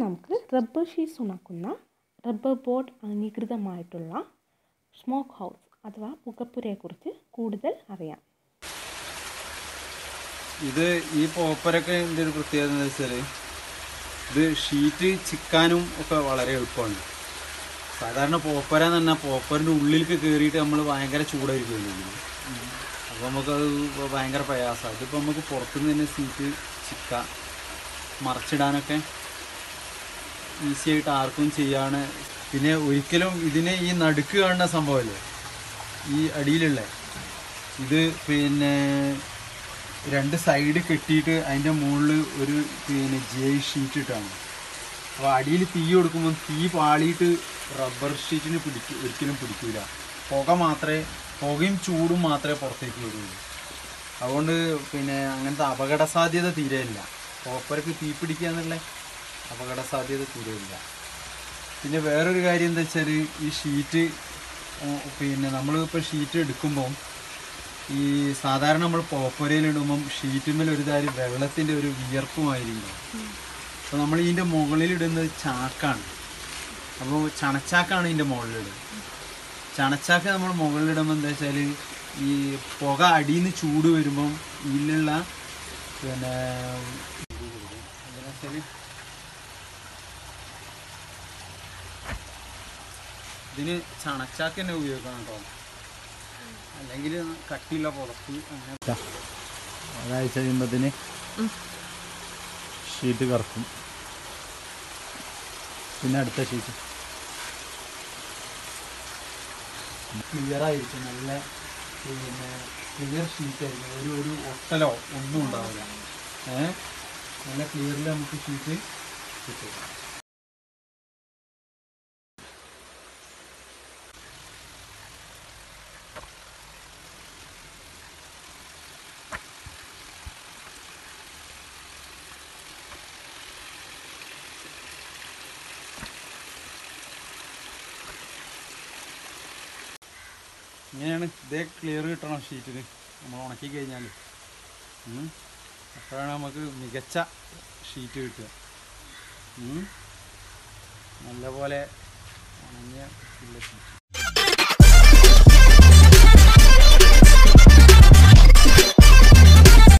നമുക്ക് rubber sheets ഉണക്കുന്ന rubber board അംഗീകൃതമായിട്ടുള്ള സ്മോക്ക് ഹൗസ് അഥവാ പുകപ്പുരയെക്കുറിച്ച് കൂടുതൽ അറിയാം ഇത് ഈ പോപ്പരൊക്കെ ഇതിൻ്റെ ഒരു പ്രത്യേകത എന്താ വെച്ചാൽ ഇത് ഷീറ്റ് ചിക്കാനും ഒക്കെ വളരെ എളുപ്പമാണ് സാധാരണ പോപ്പര എന്ന് പറഞ്ഞാൽ പോപ്പറിൻ്റെ ഉള്ളിലേക്ക് കയറിയിട്ട് നമ്മൾ ഭയങ്കര ചൂടായിരിക്കുമല്ലോ അപ്പോൾ നമുക്കത് ഇപ്പൊ ഭയങ്കര പ്രയാസമാണ് ഇതിപ്പോൾ നമുക്ക് പുറത്തുനിന്ന് തന്നെ സീറ്റ് ചിക്കാം മറച്ചിടാനൊക്കെ ഈസി ആയിട്ട് ആർക്കും ചെയ്യാണ് പിന്നെ ഒരിക്കലും ഇതിനെ ഈ നടുക്ക് കാണുന്ന സംഭവമല്ലേ ഈ അടിയിലുള്ള ഇത് പിന്നെ രണ്ട് സൈഡ് കെട്ടിയിട്ട് അതിൻ്റെ മുകളിൽ ഒരു പിന്നെ ജെ ഷീറ്റ് ഇട്ടാണ് അപ്പോൾ അടിയിൽ തീ കൊടുക്കുമ്പോൾ തീ പാളിയിട്ട് റബ്ബർ ഷീറ്റിന് പിടിക്കും ഒരിക്കലും പിടിക്കില്ല പുക മാത്രമേ പുകയും ചൂടും മാത്രമേ പുറത്തേക്ക് വരുള്ളൂ അതുകൊണ്ട് പിന്നെ അങ്ങനത്തെ അപകട സാധ്യത തീരെയില്ല കോപ്പർക്ക് തീ പിടിക്കുക എന്നുള്ള അപകട സാധ്യത തീരെയില്ല പിന്നെ വേറൊരു കാര്യം എന്താ വെച്ചാൽ ഈ ഷീറ്റ് ഉം, പിന്നെ നമ്മളിപ്പോൾ ഷീറ്റ് എടുക്കുമ്പോൾ ഈ സാധാരണ നമ്മൾ പോപ്പരയിലിടുമ്പം ഷീറ്റുമ്മൽ ഒരു താരി വെള്ളത്തിൻ്റെ ഒരു വിയർപ്പുമായിരിക്കും അപ്പോൾ നമ്മൾ ഇതിൻ്റെ മുകളിലിടുന്നത് ചാക്കാണ് അപ്പോൾ ചണച്ചാക്കാണ് ഇതിൻ്റെ മുകളിലിടുന്നത് ചണച്ചാക്ക് നമ്മൾ മുകളിലിടുമ്പോൾ എന്താ വെച്ചാൽ ഈ പുക അടിയിൽ നിന്ന് ചൂട് വരുമ്പം ഇതിലുള്ള പിന്നെ എന്താ വെച്ചാൽ ഇതിന് ചണച്ചാക്ക് തന്നെ ഉപയോഗിക്കണം കേട്ടോ അല്ലെങ്കിൽ കട്ടിയുള്ള പുറത്ത് അങ്ങനെ ഒരാഴ്ച കഴിയുമ്പത്തിന് ഷീറ്റ് കറക്കും പിന്നെ അടുത്ത ഷീറ്റ് ക്ലിയർ ആയിരിക്കും നല്ല പിന്നെ ക്ലിയർ ഷീറ്റ് ആയിരിക്കും ഒരു ഒരു ഒട്ടലോ ഒന്നും ഉണ്ടാവില്ല ഏ നല്ല ക്ലിയറിൽ നമുക്ക് ഷീറ്റ് കിട്ടും ഇങ്ങനെയാണ് ഇതേ ക്ലിയർ കിട്ടണം ഷീറ്റിന് നമ്മൾ ഉണക്കി കഴിഞ്ഞാൽ അപ്പോഴാണ് നമുക്ക് മികച്ച ഷീറ്റ് കിട്ടുക ഉം. നല്ലപോലെ ഉണങ്ങിയ ഉള്ള ഷീറ്റ്